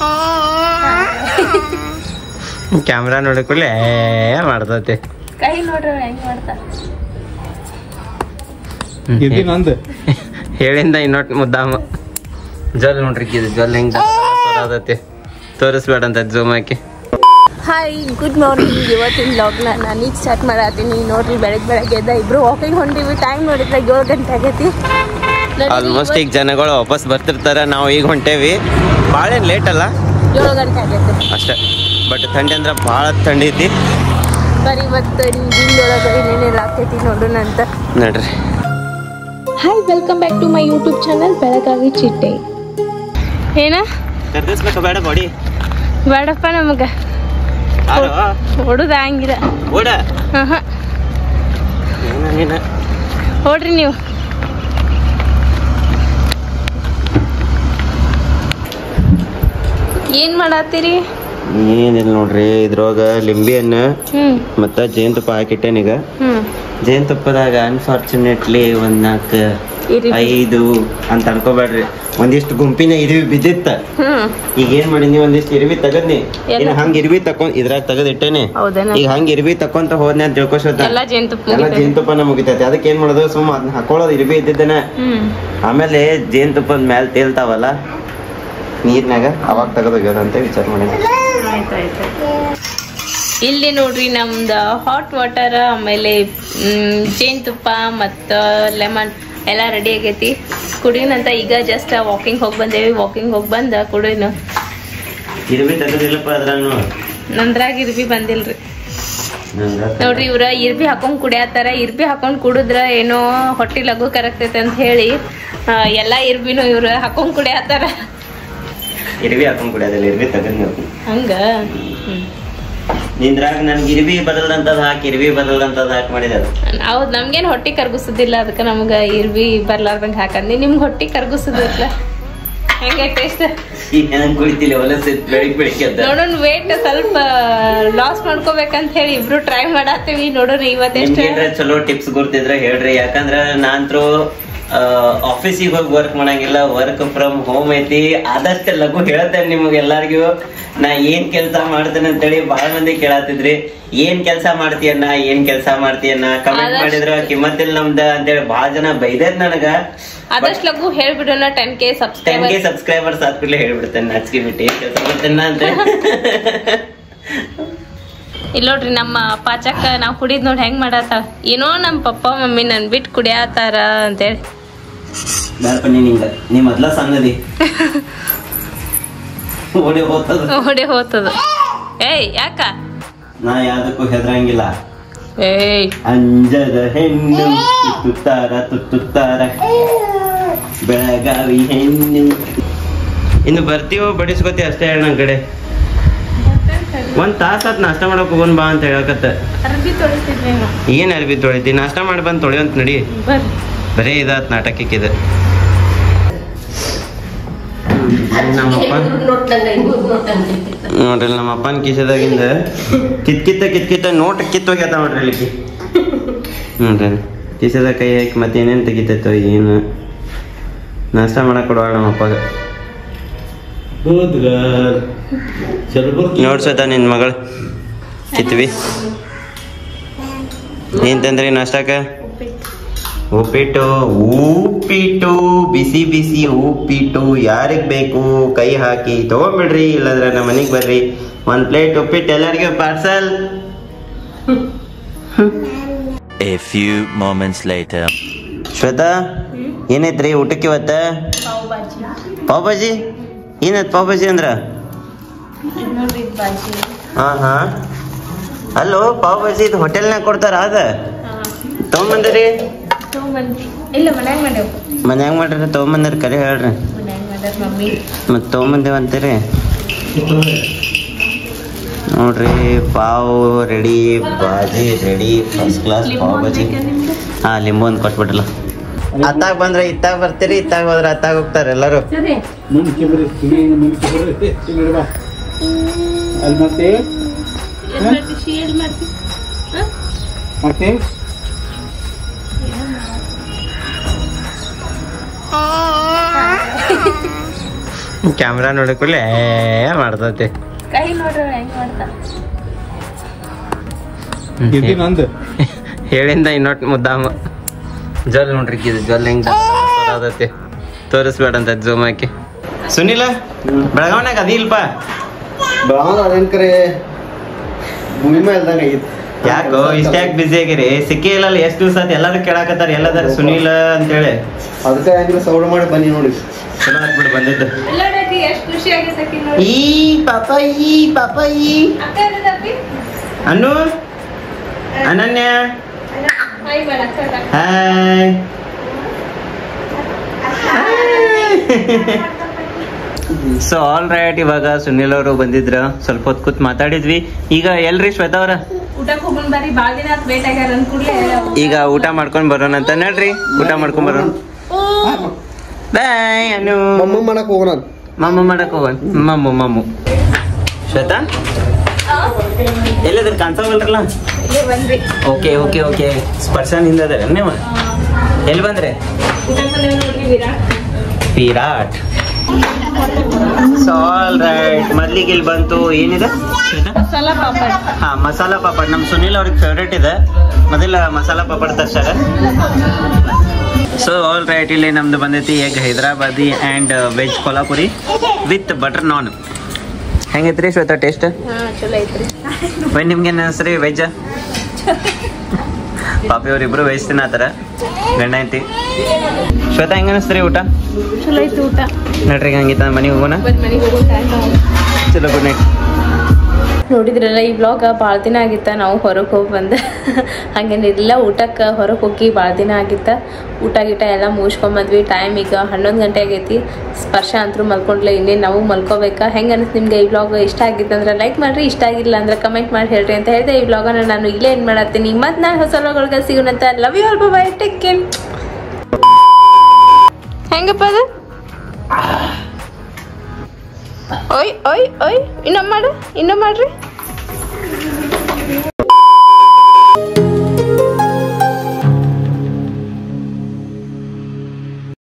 Camera ನೋಡಿಕೊಳ್ಳಿ ಮಾಡ್ತತಿ ಕೈ ನೋಡ್ರಿ ಹೆಂಗ್ ಮಾಡ್ತಾ ಇದು ನಂದು ಹೇಳಿಂದ ಇನ್ನೊಟ್ ಮುದ್ದಾಮ ಜಲ್ ನೋಡ್ರಿ ಇದು ಜಲ್ ಹೆಂಗ್ ಆದತಿ ತೋರಿಸ್ಬೇಡ ಅಂತ ಜೂಮ್ ಹಾಕಿ ಹಾಯ್ ಗುಡ್ ಮಾರ್ನಿಂಗ್ ಇವತ್ತಿನ ವ್ಲಾಗ್ನ ನಾನು ಈಗ ಸ್ಟಾರ್ಟ್ ಮಾಡತ್ತೀನಿ ನೋಡ್ರಿ ಬೆಳಗ್ಗೆ ಬೆಳಗ್ಗೆ ಎದ್ದ ಇಬ್ರು ವಾಕಿಂಗ್ ಹೊಂಟಿವಿ ಟೈಮ್ ನೋಡಿದ್ರೆ ಏಳು ಗಂಟೆ ಆಗೈತಿ ನಡೀರಿ ಆಲ್ಮೋಸ್ಟ್ ಈಗ ಜನಗಳು ವಾಪಸ್ ಬರ್ತಿರ್ತಾರ ನಾವು ಈಗ ಹೊಂಟೇವಿ ಭಾಳ ಏನು ಲೇಟ್ ಅಲ್ಲ ಏಳು ಗಂಟೆ ಆಗೈತಿ ಅಷ್ಟೇ ಬಟ್ ಥಂಡಿ ಅಂದ್ರೆ ಭಾಳ ಥಂಡಿ ಐತಿ ಬರೀ ಇವತ್ತು ದಿನದೊಳಗೆ ಏನೇನೆಲ್ಲ ಆಗ್ತೈತಿ ನೋಡೋಣ ಅಂತ ನೋಡ್ರಿ hi welcome back to my YouTube channel Belagavi ಚಿಟ್ಟೆ ಏನ ಕರ್ದಿಸ್ಬೇಕು ಬೇಡ ಬಾಡಿ ಬೇಡಪ್ಪ ನಮಗೆ ಹೊಡುದ ಹಂಗಿಲ್ಲ ಓಡ ಹಾಂ ಹಾಂ ಏನ ನೋಡ್ರಿ ನೀವು ಏನ್ ಮಾಡತ್ತೀರಿ ಏನಿಲ್ಲ ನೋಡ್ರಿ ಇದ್ರೊಳಗ ಲಿಂಬೆ ಹಣ್ಣು ಹ್ಮ್ ಮತ್ತ ಜೇನುತುಪ್ಪ ಹಾಕಿಟ್ಟೇನೀಗ ಹ್ಮ್ ಜೇನುತುಪ್ಪದಾಗ ಅನ್ಫಾರ್ಚುನೇಟ್ಲಿ ಒಂದ್ ನಾಲ್ಕು ಇರಿ. ಐದು ಅಂತ ಅನ್ಕೋಬೇಡ್ರಿ ಒಂದಿಷ್ಟು ಗುಂಪಿನ ಇರುವಿ ಬಿದ್ದಿತ್ತ ಹ್ಮ್ ಈಗ ಏನ್ ಮಾಡೀನಿ ಒಂದಿಷ್ಟು ಇರ್ವಿ ತಗದ್ನಿ ಎಲ್ಲ? ಇನ್ನು ಹಂಗ ಇರ್ವಿ ತಕೊಂಡ್ ಇದ್ರಾಗ ತಗದ್ ಇಟ್ಟೇನಿ ಹೌದೇನ ಈಗ ಹಂಗ ಇರ್ವಿ ತಕೊಂತ ಹೋದ್ನೆ ಅಂತ ತಿಳ್ಕೊಸೋತ ಎಲ್ಲ ಜೇನುತುಪ್ಪ ಎಲ್ಲ ಮುಗಿತೈತಿ. ಜೇನುತುಪ್ಪನ ಮುಗಿತೈತಿ ಅದಕ್ಕೆ ಏನ್ ಮಾಡೋದು ಸುಮ್ಮ ಅದನ್ನ ಹಾಕೊಳ್ಳೋದು ಇರ್ವಿ ಇದ್ದಿದ್ದನ ಹ್ಮ್ ಆಮೇಲೆ ಜೇನುತುಪ್ಪದ ಮ್ಯಾಲ ತೇಲ್ತಾವಲ್ಲ ನೀರ್ನಾಗ ಅವಾಗ ತಗದೋಗ್ಯೋದು ಅಂತ ವಿಚಾರ ಮಾಡಿದ್ವಿ ಆಯ್ತಾಯ್ತು ಇಲ್ಲಿ ನೋಡ್ರಿ ನಮ್ದು ಹಾಟ್ ವಾಟರ್ ಆಮೇಲೆ ಮ್, ಜೇನುತುಪ್ಪ ಮತ್ತು ಲೆಮನ್ ಎಲ್ಲ ರೆಡಿ ಆಗೈತಿ ಕುಡಿಯೋಣಂತ ಈಗ ಜಸ್ಟ್ ವಾಕಿಂಗ್ ಹೋಗಿ ಬಂದೇವಿ ವಾಕಿಂಗ್ ಹೋಗಿ ಬಂದ ಕುಡಿಯೋಣ ಇರ್ವಿ ತಗದಿಲ್ಲಪ್ಪ ಅದ್ರಾಗ ನೋಡು ನಂದ್ರಾಗ ಇರ್ಬಿ ಬಂದಿಲ್ರಿ ನಂಗ ನೋಡ್ರಿ ಇವ್ರ ಇರ್ಬಿ ಹಾಕೊಂಡ್ ಕುಡಿಯತ್ತಾರ ಇರ್ಬಿ ಹಾಕೊಂಡ್ ಕುಡಿದ್ರ ಏನೋ ಹೊಟ್ಟಿ ಲಘು ಕರಗ್ತೈತೆ ಅಂತ ಹೇಳಿ ಆ, ಎಲ್ಲಾ ಇರ್ಬಿನು ಇವ್ರ ಹಾಕೊಂಡ್ ಕುಡಿಯತ್ತಾರ ಇರ್ವಿ ಹಾಕೊಂಡ್ ಕುಡಿಯೋದಿಲ್ಲ ಇರ್ವಿ ತಗದ್ ನೀವು ಹಂಗ ಹ್ಮ್. ನಿಂದ್ರಾಗ ನನ್ಗೆ ಇರ್ವಿ ಬದಲ್ದಂತದ್ ಹಾಕಿ ಇರ್ವಿ ಬದಲ್ದಂತದ್ ಹಾಕಿ ಮಾಡಿದ ಹೌದ್ ನಮ್ಗೇನ್ ಹೊಟ್ಟಿ ಕರ್ಗುಸುದಿಲ್ಲ ಅದಕ್ಕ ನಮ್ಗ ಇರ್ಬಿ ಬರ್ಲಾರ್ದಂಗ ಹಾಕಂದಿ ನಿಮ್ಗ್ ಹೊಟ್ಟಿ ಕರ್ಗುಸುದಿಲ್ಲ ಹೆಂಗ ಟೇಸ್ಟ್ ಹೆಂಗ್ ಕುಡಿತಿಲ್ಲ ಹೊಲಸ ಬೆಳಿಗ್ ಬೆಳಿಗ್ಗೆ ಎದ್ದ. ನೋಡೋಣ ವೇಟ್ ಸ್ವಲ್ಪ ಲಾಸ್ ಮಾಡ್ಕೋಬೇಕಂತ ಹೇಳಿ ಇಬ್ರು ಟ್ರೈ ಮಾಡತ್ತೀವಿ ನೋಡೋಣ ಇವತ್ತೆಷ್ಟ ನಿಮ್ಗೆ ಏನ್ರ ಚಲೋ ಟಿಪ್ಸ್ ಗೊತ್ತಿದ್ರೆ ಹೇಳ್ರಿ ಯಾಕಂದ್ರ ನಾನ್ತ್ರು ಆಫೀಸಿಗೆ ಹೋಗಿ ವರ್ಕ್ ಮಾಡಂಗಿಲ್ಲ ವರ್ಕ್ ಫ್ರಮ್ ಹೋಮ್ ಐತಿ ಆದಷ್ಟು ಲಘು ಹೇಳ್ತೇನೆ ನಿಮ್ಗೆ ಎಲ್ಲಾರ್ಗೂ ನಾ ಏನ್ ಕೆಲಸ ಮಾಡ್ತೇನೆ ಅಂತೇಳಿ ಬಹಳ ಮಂದಿ ಕೇಳತ್ತಿದ್ರಿ ಏನ್ ಕೆಲಸ ಮಾಡ್ತೀಯನ್ನ ಏನ್ ಕೆಲಸ ಮಾಡ್ತೀಯನ್ನ ಕಮೆಂಟ್ ಆದಷ್ಟು- ಮಾಡಿದ್ರ ಕಿಮ್ಮತ್ತಿಲ್ಲ ನಮ್ದ ಅಂತೇಳಿ ಬಹಳ ಜನ ಬೈದೇದ್ ನನಗ ಆದಷ್ಟು ಲಘು ಹೇಳ್ಬಿಡೋಣ ಟೆನ್ ಕೆ ಟೆನ್ ಸಬ್ಸ್ಕ್ರೈಬರ್ ಗೆ ಸಬ್ಸ್ಕ್ರೈಬರ್ಸ್ ಆದ್ಮೇಲೆ ಹೇಳ್ಬಿಡ್ತೇನೆ ನಾಚಿಕೆ ಬಿಟ್ಟು ಏನ್ ಕೆಲಸ ಮಾಡ್ತೇನ ಅಂತ ಇಲ್ಲಿ ನೋಡ್ರಿ ನಮ್ಮ ಪಾಚಕ್ಕ ನಾವ್ ಕುಡಿದ್ ನೋಡಿ ಹೆಂಗ್ ಮಾಡತ್ತಾಳ ಏನೋ ನಮ್ಮ ಪಪ್ಪ ಮಮ್ಮಿ ನನ್ ಬಿಟ್ಟು ಕುಡಿಯತ್ತಾರ ಅಂತೇಳಿ ಬ್ಯಾಡಪ್ಪ ನೀ ನಿಂಗ ನೀ ಮೊದ್ಲ ಸಣ್ಣದಿ ಓಡಿ ಹೋಗ್ತದ ಓಡಿ ಹೋತದ ಏಯ್ ಯಾಕ ನಾ ಯಾವ್ದಕ್ಕೂ ಹೆದರಂಗಿಲ್ಲ ಏಯ್ ಅಂಜದ ಹೆಣ್ಣು ತುತ್ತಾರ ತುತ್ತಾರ ಬೆಳಗಾವಿ ಹೆಣ್ಣು ಇನ್ನು ಬರ್ತೀವೋ ಬಡಿಸ್ಕೊತಿ ಅಷ್ಟೇ ಹೇಳ ನನ್ ಕಡೆ ಒಂದ್ ತಾಸ ಆತ್ ನಾಷ್ಟ ಮಾಡಕ್ ಹೋಗೋನ್ ಬಾ ಅಂತ ಹೇಳಕತ್ತ ಅರ್ಬಿ ತೊಳಿತಿದ್ವೇನೋ ಏನ್ ಅರ್ಬಿ ತೊಳಿತಿ ನಾಷ್ಟ ಮಾಡಿ ಬಂದ್ ತೊಳೆಯಂತ ನಡಿ ಬರ್ರಿ ಬರೇ ಇದಾತ್ ನಾಟಕಕ್ಕೆ ಇದು ನಮ್ಮಪ್ಪ ನೋಡ್ರಿ ನಮ್ಮ ಅಪ್ಪನ ಕಿಸದಾಗಿಂದ ಕಿತ್ ಕಿತ್ತ ಕಿತ್ ಕಿತ್ತ ನೋಟ್ ಕಿತ್ ಹೋಗ್ಯತ ನೋಡ್ರಿ ಇಲ್ಲಿ ನೋಡ್ರಿ ಕಿಸದ ಕೈ ಹಾಕಿ ಮತ್ತೆ ಏನೇನ್ ತೆಗಿತೈತೋ ಏನು ನಾಷ್ಟ ಮಾಡಕ್ ಕೊಡುವ ನಮ್ಮ ಅಪ್ಪಗ ನೋಡ್ಸತ ನಿನ್ ಮಗಳು ಕಿತ್ವಿ ಏನ್ ತಂದ್ರಿ ನಾಷ್ಟಕ್ಕ ಉಪ್ಪಿಟ್ಟು ಉಪ್ಪಿಟ್ಟು ಬಿಸಿ ಬಿಸಿ ಉಪ್ಪಿಟ್ಟು ಯಾರಿಗ್ ಬೇಕು ಕೈ ಹಾಕಿ ತಗೊಂಬಿಡ್ರಿ ಇಲ್ಲಂದ್ರೆ ನಮ್ಮ ಮನೆಗೆ ಬರ್ರಿ ಒಂದ್ ಪ್ಲೇಟ್ ಉಪ್ಪಿಟ್ಟು ಎಲ್ಲರಿಗೂ parcel A few moments later. Shweta ಏನೈತ್ರಿ ಊಟಕ್ಕೆ ಇವತ್ತ ಪಾವ್ ಬಾಜಿ ಪಾವ್ ಭಾಜಿ ಏನತ್ ಪಾವ್ ಭಾಜಿ ಅಂದ್ರ ನೋಡ್ರಿ ಬಾಜಿ ಹಾ ಹಾ ಅಲ್ಲೋ ಪಾವ್ ಭಾಜಿ ಇದು ಹೋಟೆಲ್ನಾಗ ಕೊಡ್ತಾರ ಅದ ತಗೊಂಬಂದಿರಿ ಮಂದಿ ಇಲ್ಲ ಮನ್ಯಾಗ ಮಾಡ್ಯಾವ ಮನ್ಯಾಗ ಮಾಡ್ರಿ ತಗೊಂಬಂದಿರಿ ಕರೆ ಹೇಳ್ರಿ ಮನ್ಯಾಗ ಮಾಡ್ಯಾರ ಮಮ್ಮಿ ಮತ್ತೆ ತೊಗೊಂಬಂದೇವ ಅಂತೀರಿ ನೋಡ್ರಿ pav ready bhaji ready first class pav bhaji ಹಾ ಲಿಂಬು ಒಂದು ಕೊಟ್ಬಿಟ್ರಲ್ಲ ಅತ್ತಾಗ ಬಂದ್ರೆ ಇತ್ತಾಗ ಬರ್ತೀರಿ ಇತ್ತಾಗ ಹೋದ್ರೆ ಅತ್ತಾಗ ಹೋಗ್ತಾರೆ ಎಲ್ಲರೂ ಸರಿ ಮುಂಚೆ ಬರ್ರಿ ಕಿವಿ ಮುಂಚೆ ಬರ್ರಿ ಇಲ್ಲಿ ಬಾ ಅಲ್ಲಿ ಮತ್ತೆ ಏನ್ ಮಾಡ್ತಿ ಶೀಲ್ ಮಾಡ್ತಿ ಹ? ಮತ್ತೆ ಕ್ಯಾಮ್ರಾ ನೋಡಕೂಲೆ ಮಾಡ್ತತಿ ಕೈ ನೋಡ್ರಿ ಹೆಂಗ್ ಮಾಡ್ತಾ ಗಿಡ್ಡಿ ನಂದು ಹೇಳಿಂದ ಇನ್ನೊಟ್ಟು ಮುದ್ದಾಮ ಜಲ್ ನೋಡ್ರಿ ಇದು ಜಲ್ ಹೆಂಗ್ ಅದತಿ ತೋರಿಸ್ಬೇಡ ಅಂತ ಜೂಮ್ ಹಾಕಿ ಸುನಿಲ ಬೆಳಗಾವನಾಗ ಅದಿ ಇಲ್ಪ ಬೆಳಗಾವ್ ಅದೇನ್ ಕರೆ ಭೂಮಿ ಮೇಲೆ ಇಲ್ದಂಗ ಐತಿ ಯಾಕೋ ಇಷ್ಟ ಯಾಕೆ ಬಿಸಿ ಆಗಿರಿ ಸಿಕ್ಕೇ ಇಲ್ಲ ಎಷ್ಟು ದಿವಸ ಆತ್ ಎಲ್ಲಾರು ಕೇಳಾಕತ್ತಾರ ಎಲ್ಲದಾರ ಸುನಿಲ ಅಂತೇಳಿ ಅದಕ್ಕೆ ಹೆಂಗ್ರೆ ಸೌಡ್ ಮಾಡಿ ಬನ್ನಿ ನೋಡಿ ಚಲೋ ಆತ್ಬಿಡು ಬಂದಿದ್ದು ಎಲ್ಲೋಡಕ್ಕೆ ಎಷ್ಟು ಖುಷಿ ಆಗೈತೆ ನೋಡಿ ಈ ಪಾಪ ಈ ಪಾಪ ಈ ಅಕ್ಕ ಇರೋದಪ್ಪಿ ಅನ್ನು ಅನನ್ಯ ಹಾಯ್ ಮಾಡ ಅಕ್ಕ ಹಾಯ್ ಸೊ ಆಲ್ ರೈಟ್ ಇವಾಗ ಸುನಿಲ್ ಅವರು ಬಂದಿದ್ರ ಸ್ವಲ್ಪ ಹೊತ್ತು ಕೂತ್ ಮಾತಾಡಿದ್ವಿ ಈಗ ಎಲ್ರಿ ಶ್ವೇತಾ ಅವ್ರ ಊಟಕ್ಕೆ ಹೋಗೋಣ ಬರ್ರಿ ಭಾಳ ದಿನ ಆತ್ ವೇಟ್ ಆಗ್ಯಾರ ಅಂದ್ ಕೂಡ್ಲೆ ಈಗ ಊಟ ಮಾಡ್ಕೊಂಡ್ ಬರೋಣ ಅಂತ ನಡ್ರಿ ಊಟ ಮಾಡ್ಕೊಂಡ್ ಬರೋಣ ಬಾಯ್ ಅನು ಮಮ್ಮ ಮಾಡಕ್ ಹೋಗೋಣ ಮಮ್ಮ ಮಾಡಕ್ ಹೋಗೋಣ ಮಮ್ಮು ಮಮ್ಮು ಶ್ವೇತಾ ಎಲ್ಲದ್ರ ಕಾಣಿಸೋವಲ್ರಲ್ಲ ಇಲ್ಲೇ ಬಂದ್ರಿ ಓಕೆ ಓಕೆ ಓಕೆ ಸ್ಪರ್ಶ ನಿಂದದ ನೀವು ಎಲ್ಲಿ ಬಂದ್ರೆ ಊಟಕ್ಕೆ ಬಂದ್ರೆ ನೋಡ್ರಿ Virat Virat so all right ಮೊದ್ಲಿಗೆ ಇಲ್ಲಿ ಬಂತು ಏನಿದೆ ಶ್ವೇತಾ? ಮಸಾಲ ಪಾಪಡ್ ಹಾ ಮಸಾಲಾ ಪಾಪಡ್ ನಮ್ ಸುನಿಲ್ ಅವ್ರಿಗೆ ಫೇವ್ರೇಟ್ ಇದೆ ಮೊದಲ ಮಸಾಲಾ ಪಾಪಡ್ ತರ್ಸಾರ ಸೊ ಆಲ್ ರೈಟ್ ಇಲ್ಲಿ ನಮ್ದು ಬಂದೈತಿ egg Hyderabadi and veg Kolhapuri with butter naan ಹೆಂಗೈತ್ರಿ ಶ್ವೇತಾ ಟೇಸ್ಟ್ ಹಾ ಚಲೋ ಐತ್ರಿ ಬೈ ನಿಮ್ಗೆ ಏನು ಅನ್ಸ್ರಿ ವೆಜ್ ಪಾಪಿ ಅವ್ರಿಬ್ರು ವೆಜ್ ತಿನ್ನತ್ತಾರ ಗಂಡ ಐತಿ ಶ್ವೇತಾ ಹೆಂಗ ಅನಿಸ್ತ್ರಿ ಊಟ ಚಲೋ ಐತಿ ಊಟ ನಡ್ರಿ ಹಂಗಿತ್ತ ಮನೆಗೆ ಹೋಗೋಣ ಇವತ್ತು ಮನೆಗೆ ಹೋಗೋ ಟೈಮ್ ಚಲೋ ಗುಡ್ ನೈಟ್ ನೋಡಿದ್ರಲ್ಲ ಈ ಬ್ಲಾಗ ಭಾಳ ದಿನ ಆಗಿತ್ತ ನಾವು ಹೊರಗೆ ಹೋಗಿ ಬಂದೆ ಹಂಗೇನಿರಲಿಲ್ಲ ಊಟಕ್ಕೆ ಹೊರಗೆ ಹೋಗಿ ಭಾಳ ದಿನ ಆಗಿತ್ತ ಊಟ ಗೀಟ ಎಲ್ಲ ಮುಗಿಸ್ಕೊಂಬಂದ್ವಿ ಟೈಮ್ ಈಗ ಹನ್ನೊಂದು ಗಂಟೆ ಆಗೈತಿ ಸ್ಪರ್ಶ ಅಂತೂ ಮಲ್ಕೊಂಡ್ಲೆ ಇನ್ನೇನು ನಾವು ಮಲ್ಕೋಬೇಕಾ ಹೆಂಗೆ ಅನಿಸ್ತು ನಿಮ್ಗೆ ಈ ಬ್ಲಾಗ್ ಇಷ್ಟ ಆಗಿತ್ತು ಅಂದ್ರೆ ಲೈಕ್ ಮಾಡಿರಿ ಇಷ್ಟ ಆಗಿಲ್ಲ ಅಂದ್ರೆ ಕಮೆಂಟ್ ಮಾಡಿ ಹೇಳ್ರಿ ಅಂತ ಹೇಳಿದೆ ಈ ಬ್ಲಾಗನ್ನ ನಾನು ಇಲ್ಲೇ ಏನು ಮಾಡತ್ತೀನಿ ಮತ್ತು ನಾನು ಹೊಸ ಬ್ಲಾಗ್ಗಳಿಗೆ ಸಿಗೋಣಂತ love you all bye take care ಹೆಂಗಪ್ಪ ಅದು ಓಯ್ ಓಯ್ ಓಯ್ ಇನ್ನೊಮ್ಮೆ ಮಾಡು ಇನ್ನೊಮ್ಮೆ ಮಾಡ್ರಿ